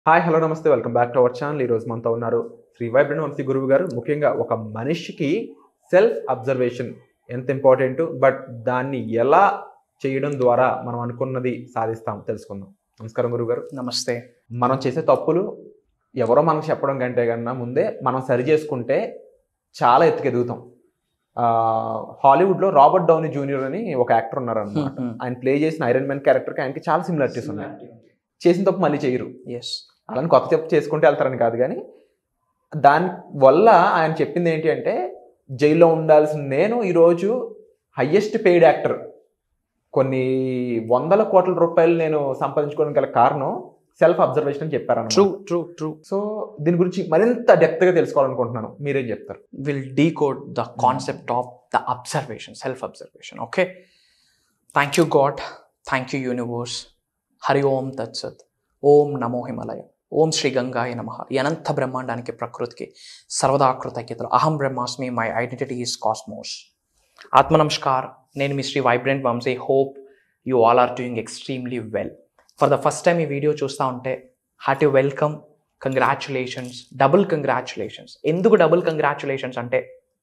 Hi hello నమస్తే welcome back to our channel ఈరోజు మనతో ఉన్నారు శ్రీ వైబ్రెంట్ వంశీ గురువు గారు ముఖ్యంగా ఒక మనిషికి సెల్ఫ్ అబ్జర్వేషన్ ఎంత ఇంపార్టెంట్ బట్ దాన్ని ఎలా చేయడం ద్వారా మనం అనుకున్నది సాధిస్తాం తెలుసుకుందాం నమస్కారం గురువు గారు నమస్తే మనం చేసే తప్పులు ఎవరో మనకు చెప్పడం కంటే కన్నా ముందే మనం సరి చేసుకుంటే చాలా ఎత్తుకు ఎదుగుతాం ఆ, హాలీవుడ్లో రాబర్ట్ డౌనీ జూనియర్ అని ఒక యాక్టర్ ఉన్నారు అనమాట ఆయన ప్లే చేసిన ఐరన్ మ్యాన్ క్యారెక్టర్కి ఆయనకి చాలా సిమిలారిటీస్ ఉన్నాయి చేసిన తప్పు మళ్ళీ చేయరు ఎస్ అలాని కొత్త చెప్పు చేసుకుంటే వెళ్తారని కాదు కానీ దాని వల్ల ఆయన చెప్పింది ఏంటి అంటే జైల్లో ఉండాల్సిన నేను ఈరోజు హయ్యెస్ట్ పెయిడ్ యాక్టర్ కొన్ని వందల కోట్ల రూపాయలు నేను సంపాదించుకోవడం గల కారణం సెల్ఫ్ అబ్జర్వేషన్ అని చెప్పారు ట్రూ ట్రూ ట్రూ సో దీని గురించి మరింత డెప్త్గా తెలుసుకోవాలనుకుంటున్నాను మీరేం చెప్తారు will decode the concept of the observation self observation okay thank you god thank you universe Hari Om తత్సత్ ఓం నమో హిమలయ ఓం శ్రీ గంగాయ నమ ఈ అనంత బ్రహ్మాండానికి ప్రకృతికి సర్వదా కృతజ్ఞతలు అహం బ్రహ్మాస్మి మై ఐడెంటిటీ ఈస్ కాస్మోస్ ఆత్మ నమస్కార్ నేను మీ Shri vibrant Vamshi hope you all are doing extremely well for the first time ఈ వీడియో చూస్తూ ఉంటే hearty welcome congratulations double congratulations ఎందుకు డబుల్ కంగ్రాచులేషన్స్ అంటే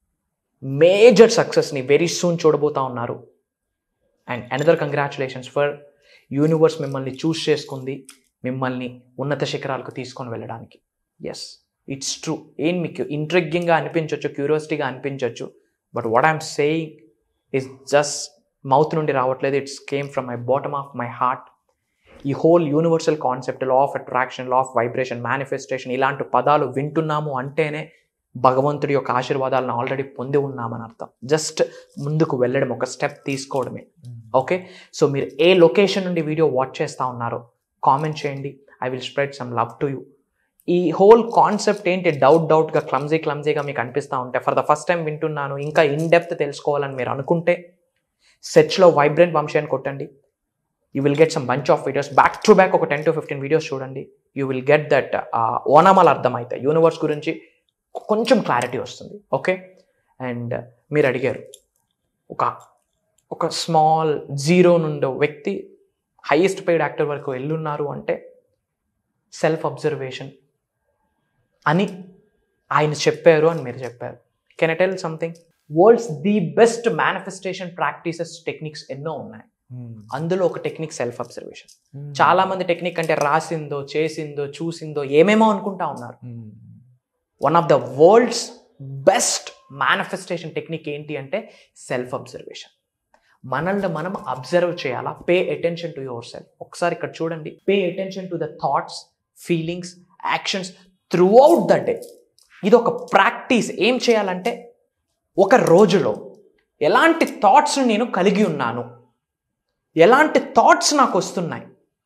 మేజర్ సక్సెస్ని వెరీ సూన్ చూడబోతా ఉన్నారు and another congratulations for universe మిమ్మల్ని చూస్ చేసుకుంది మిమ్మల్ని ఉన్నత శిఖరాలకు తీసుకొని వెళ్ళడానికి ఎస్ ఇట్స్ ట్రూ ఏం మీకు ఇంట్రెగ్గింగ్గా అనిపించవచ్చు క్యూరియాసిటీగా అనిపించవచ్చు but what I'm saying is just mouth నుండి రావట్లేదు it's came from my bottom of my heart ఈ whole universal concept law of attraction law of vibration manifestation ఇలాంటి పదాలు వింటున్నాము అంటేనే భగవంతుడి యొక్క ఆశీర్వాదాలను ఆల్రెడీ పొంది ఉన్నామని అర్థం జస్ట్ ముందుకు వెళ్ళడం ఒక స్టెప్ తీసుకోవడమే ఓకే సో మీరు ఏ లొకేషన్ నుండి వీడియో వాచ్ చేస్తూ ఉన్నారో కామెంట్ చేయండి I will spread some love to you ఈ హోల్ కాన్సెప్ట్ ఏంటి డౌట్ డౌట్గా క్లమ్జీ క్లమ్జీగా మీకు అనిపిస్తూ ఉంటే ఫర్ ద ఫస్ట్ టైం వింటున్నాను ఇంకా ఇన్ డెప్త్ తెలుసుకోవాలని మీరు అనుకుంటే సెర్చ్లో వైబ్రెంట్ వంశీ అని కొట్టండి you will get some bunch of videos back to back ఒక టెన్ టు ఫిఫ్టీన్ వీడియోస్ చూడండి యూ విల్ గెట్ దట్ ఓనామాలు అర్థమవుతాయి యూనివర్స్ గురించి కొంచెం క్లారిటీ వస్తుంది ఓకే అండ్ మీరు అడిగారు ఒక ఒక స్మాల్ జీరో నుండి వ్యక్తి హైయెస్ట్ పెయిడ్ యాక్టర్ వరకు వెళ్ళున్నారు అంటే సెల్ఫ్ అబ్జర్వేషన్ అని ఆయన చెప్పారు అని మీరు చెప్పారు can I tell something world's the best manifestation practices techniques ఎన్నో ఉన్నాయి అందులో ఒక టెక్నిక్ సెల్ఫ్ అబ్జర్వేషన్ చాలా మంది టెక్నిక్ అంటే రాసిందో చేసిందో చూసిందో ఏమేమో అనుకుంటా ఉన్నారు one of the world's best manifestation technique ఏంటి అంటే సెల్ఫ్ అబ్జర్వేషన్ మనల్ని మనం అబ్జర్వ్ చేయాలా pay attention to your self ఒకసారి ఇక్కడ చూడండి pay attention to the thoughts feelings actions through the day ఇది ఒక ప్రాక్టీస్ ఏం చేయాలంటే ఒక రోజులో ఎలాంటి థాట్స్ని నేను కలిగి ఉన్నాను ఎలాంటి థాట్స్ నాకు వస్తున్నాయి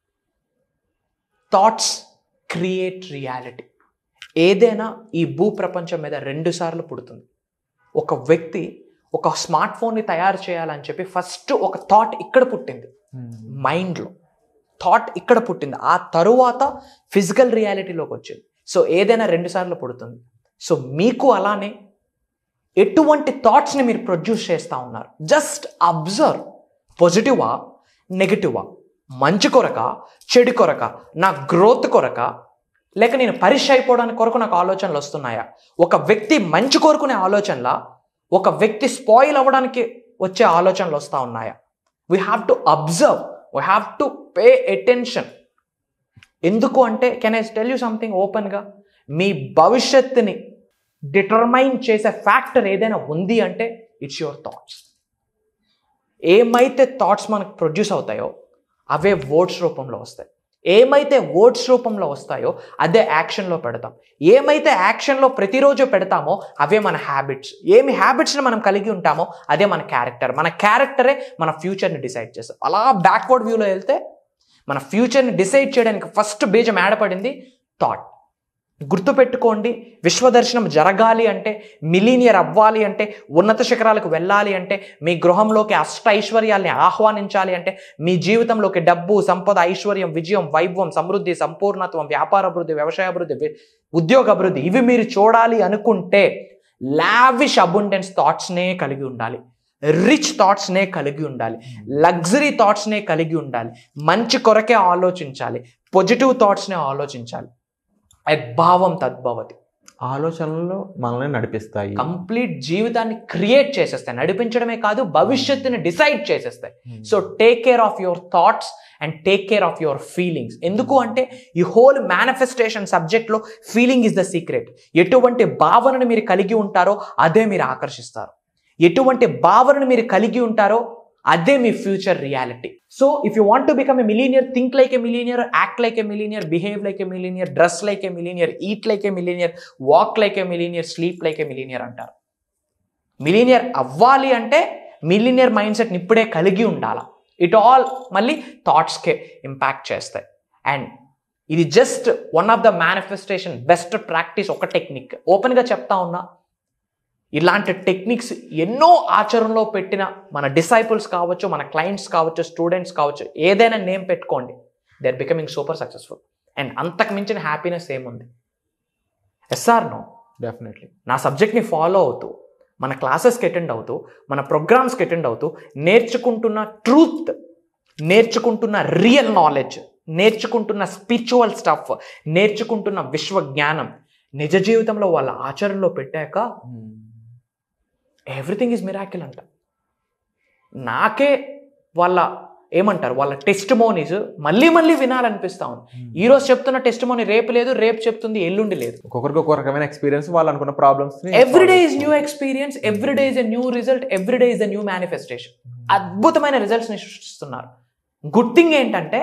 థాట్స్ క్రియేట్ రియాలిటీ ఏదైనా ఈ భూ ప్రపంచం మీద రెండు సార్లు పుడుతుంది ఒక వ్యక్తి ఒక స్మార్ట్ ఫోన్ని తయారు చేయాలని చెప్పి ఫస్ట్ ఒక థాట్ ఇక్కడ పుట్టింది మైండ్లో థాట్ ఇక్కడ పుట్టింది ఆ తరువాత ఫిజికల్ రియాలిటీలోకి వచ్చింది సో ఏదైనా రెండు సార్లు పుడుతుంది సో మీకు అలానే ఎటువంటి థాట్స్ని మీరు ప్రొడ్యూస్ చేస్తూ ఉన్నారు జస్ట్ అబ్జర్వ్ పాజిటివా నెగిటివా మంచి కొరక చెడు కొరక నా గ్రోత్ కొరక లేక నేను పరీక్ష అయిపోవడానికి కొరకు నాకు ఆలోచనలు వస్తున్నాయా ఒక వ్యక్తి మంచి కోరుకునే ఆలోచనలా ఒక వ్యక్తి స్పాయిల్ అవ్వడానికి వచ్చే ఆలోచనలు వస్తూ ఉన్నాయా we have to observe we have to pay attention ఎందుకు అంటే can I tell you something ఓపెన్గా మీ భవిష్యత్తుని డిటర్మైన్ చేసే ఫ్యాక్టర్ ఏదైనా ఉంది అంటే ఇట్స్ యువర్ థాట్స్ ఏమైతే థాట్స్ మనకు ప్రొడ్యూస్ అవుతాయో అవే వర్డ్స్ రూపంలో వస్తాయి ఏమైతే వర్డ్స్ రూపంలో వస్తాయో అదే యాక్షన్లో పెడతాం ఏమైతే యాక్షన్లో ప్రతిరోజు పెడతామో అవే మన హ్యాబిట్స్ ఏమి హ్యాబిట్స్ని మనం కలిగి ఉంటామో అదే మన క్యారెక్టర్ మన క్యారెక్టరే మన ఫ్యూచర్ని డిసైడ్ చేస్తాం అలా బ్యాక్వర్డ్ వ్యూలో వెళ్తే మన ఫ్యూచర్ని డిసైడ్ చేయడానికి ఫస్ట్ బీజం ఏడపడింది థాట్ గుర్తుపెట్టుకోండి విశ్వదర్శనం జరగాలి అంటే మిలీనియర్ అవ్వాలి అంటే ఉన్నత శిఖరాలకు వెళ్ళాలి అంటే మీ గృహంలోకి అష్ట ఐశ్వర్యాల్ని ఆహ్వానించాలి అంటే మీ జీవితంలోకి డబ్బు సంపద ఐశ్వర్యం విజయం వైభవం సమృద్ధి సంపూర్ణత్వం వ్యాపార అభివృద్ధి వ్యవసాయ అభివృద్ధి వి- ఉద్యోగ అభివృద్ధి ఇవి మీరు చూడాలి అనుకుంటే లావిష్ అబుండెన్స్ థాట్స్నే కలిగి ఉండాలి రిచ్ థాట్స్నే కలిగి ఉండాలి లగ్జరీ థాట్స్నే కలిగి ఉండాలి మంచి కొరకే ఆలోచించాలి పాజిటివ్ థాట్స్నే ఆలోచించాలి యద్భావం తద్భవతి ఆలోచనలు మనల్ని నడిపిస్తాయి కంప్లీట్ జీవితాన్ని క్రియేట్ చేసేస్తాయి నడిపించడమే కాదు భవిష్యత్తుని డిసైడ్ చేసేస్తాయి so take care of your thoughts and take care of your feelings ఎందుకు అంటే ఈ హోల్ మేనిఫెస్టేషన్ సబ్జెక్ట్లో ఫీలింగ్ ఇస్ ద సీక్రెట్ ఎటువంటి భావనను మీరు కలిగి ఉంటారో అదే మీరు ఆకర్షిస్తారు ఎటువంటి భావనను మీరు కలిగి ఉంటారో అదే మీ future reality so if you want to become a millionaire think like a millionaire act like a millionaire behave like a millionaire dress like a millionaire eat like a millionaire walk like a millionaire sleep like a millionaire అంటారు millionaire అవ్వాలి అంటే millionaire mind సెట్ని ఇప్పుడే కలిగి ఉండాలి it all మళ్ళీ థాట్స్కే impact చేస్తాయి అండ్ ఇది just one of the manifestation best practice ఒక టెక్నిక్ ఓపెన్గా చెప్తా ఉన్నా ఇలాంటి టెక్నిక్స్ ఎన్నో ఆచరణలో పెట్టిన మన డిసైపుల్స్ కావచ్చు మన క్లయింట్స్ కావచ్చు స్టూడెంట్స్ కావచ్చు ఏదైనా నేమ్ పెట్టుకోండి they are becoming super successful and అంతకు మించిన హ్యాపీనెస్ ఏముంది ఎస్ఆర్ నో డెఫినెట్లీ నా సబ్జెక్ట్ని ఫాలో అవుతూ మన క్లాసెస్కి అటెండ్ అవుతూ మన ప్రోగ్రామ్స్కి అటెండ్ అవుతూ నేర్చుకుంటున్న ట్రూత్ నేర్చుకుంటున్న రియల్ నాలెడ్జ్ నేర్చుకుంటున్న స్పిరిచువల్ స్టఫ్ నేర్చుకుంటున్న విశ్వ జ్ఞానం నిజ జీవితంలో వాళ్ళ ఆచరణలో పెట్టాక ఎవ్రీథింగ్ ఈజ్ మిరాకిల్ అంట నాకే వాళ్ళ ఏమంటారు వాళ్ళ టెస్ట్ మోనీస్ మళ్ళీ మళ్ళీ వినాలనిపిస్తా ఉంది ఈ రోజు చెప్తున్న టెస్ట్ మోనీ రేపు లేదు రేపు చెప్తుంది ఎల్లుండి లేదు ఒక్కొక్కరికి ఒక్కొక్క రకమైన ఎక్స్పీరియన్స్ వాళ్ళు అనుకున్న problems every day is new experience every day is a new result every day is a new manifestation అద్భుతమైన రిజల్ట్స్ని సృష్టిస్తున్నారు గుడ్ థింగ్ ఏంటంటే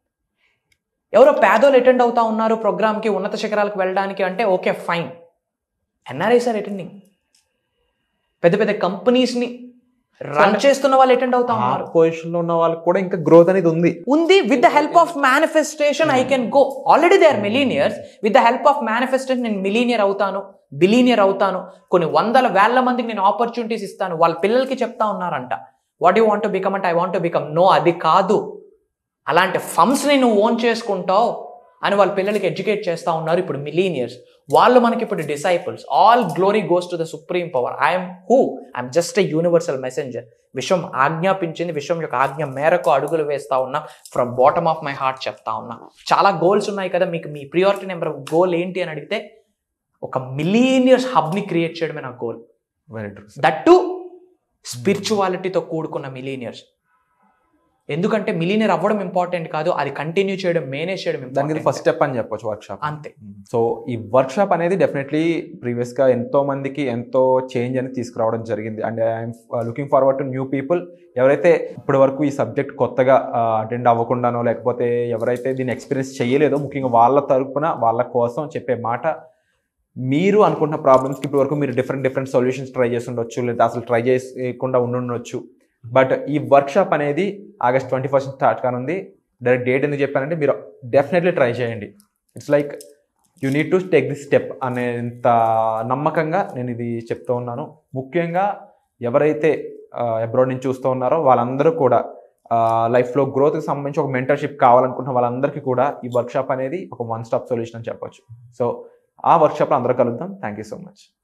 ఎవరో పేదోళ్ళు అటెండ్ అవుతా ఉన్నారు ప్రోగ్రామ్కి ఉన్నత శిఖరాలకు వెళ్ళడానికి అంటే okay fine NRIs are attending పెద్ద పెద్ద కంపెనీస్ని రన్ చేస్తున్న వాళ్ళు అటెండ్ అవుతా ఆ ఉన్నారు పొజిషన్ లో ఉన్న వాళ్ళకి కూడా ఇంకా గ్రోత్ అనేది ఉంది ఉంది with the help of manifestation I can go already they are millionaires with the help of manifestation నేను మిలీనియర్ అవుతాను బిలీనియర్ అవుతాను కొన్ని వందల వేల మందికి నేను ఆపర్చునిటీస్ ఇస్తాను వాళ్ళ పిల్లలకి చెప్తా ఉన్నారంట వాట్ యూ వాంట్ బికమ్ అంటే ఐ వాంట్ బికమ్ నో అది కాదు అలాంటి ఫండ్స్ని నువ్వు ఓన్ చేసుకుంటావు అని వాళ్ళ పిల్లలకి ఎడ్యుకేట్ చేస్తూ ఉన్నారు ఇప్పుడు మిలీనియర్స్ వాళ్ళు మనకి ఇప్పుడు disciples all glory goes to the supreme power I'm who I'm just a universal messenger విశ్వం ఆజ్ఞాపించింది విశ్వం యొక్క ఆజ్ఞ మేరకు అడుగులు వేస్తా ఉన్నా from bottom of my heart చెప్తా ఉన్నా చాలా గోల్స్ ఉన్నాయి కదా మీకు మీ ప్రియారిటీ నెంబర్ గోల్ ఏంటి అని అడిగితే ఒక మిలీనియర్స్ హబ్ని క్రియేట్ చేయడమే నా goal very true that to స్పిరిచువాలిటీతో కూడుకున్న మిలీనియర్స్ ఎందుకంటే మిలీనియర్ అవ్వడం ఇంపార్టెంట్ కాదు అది కంటిన్యూ చేయడం మేనేజ్ చేయడం దానికి important. ఫస్ట్ స్టెప్ అని చెప్పొచ్చు వర్క్ షాప్ అంతే సో ఈ వర్క్ షాప్ అనేది డెఫినెట్లీ ప్రీవియస్ గా ఎంతో మందికి ఎంతో చేంజ్ అనేది తీసుకురావడం జరిగింది and I'm looking forward to new people ఎవరైతే ఇప్పటి వరకు ఈ సబ్జెక్ట్ కొత్తగా అటెండ్ అవ్వకుండానో లేకపోతే ఎవరైతే దీన్ని ఎక్స్పీరియన్స్ చేయలేదో ముఖ్యంగా వాళ్ళ తరపున వాళ్ళ కోసం చెప్పే మాట మీరు అనుకుంటున్న ప్రాబ్లమ్స్కి ఇప్పటి వరకు మీరు డిఫరెంట్ డిఫరెంట్ సొల్యూషన్స్ ట్రై చేసి ఉండొచ్చు లేదా అసలు ట్రై చేయకుండా ఉండుండొచ్చు బట్ ఈ వర్క్ షాప్ అనేది ఆగస్ట్ ట్వంటీ ఫస్ట్ స్టార్ట్ కానుంది డైరెక్ట్ డేట్ ఎందుకు చెప్పానంటే మీరు డెఫినెట్లీ ట్రై చేయండి it's like you need to take this step అనేంత నమ్మకంగా నేను ఇది చెప్తూ ఉన్నాను ముఖ్యంగా ఎవరైతే అబ్రాడ్ నుంచి చూస్తూ ఉన్నారో వాళ్ళందరూ కూడా లైఫ్లో గ్రోత్కి సంబంధించి ఒక మెంటర్షిప్ కావాలనుకుంటున్న వాళ్ళందరికీ కూడా ఈ వర్క్షాప్ అనేది ఒక వన్ స్టాప్ సొల్యూషన్ అని చెప్పొచ్చు సో ఆ వర్క్షాప్లో అందరూ కలుద్దాం థ్యాంక్ యూ సో మచ్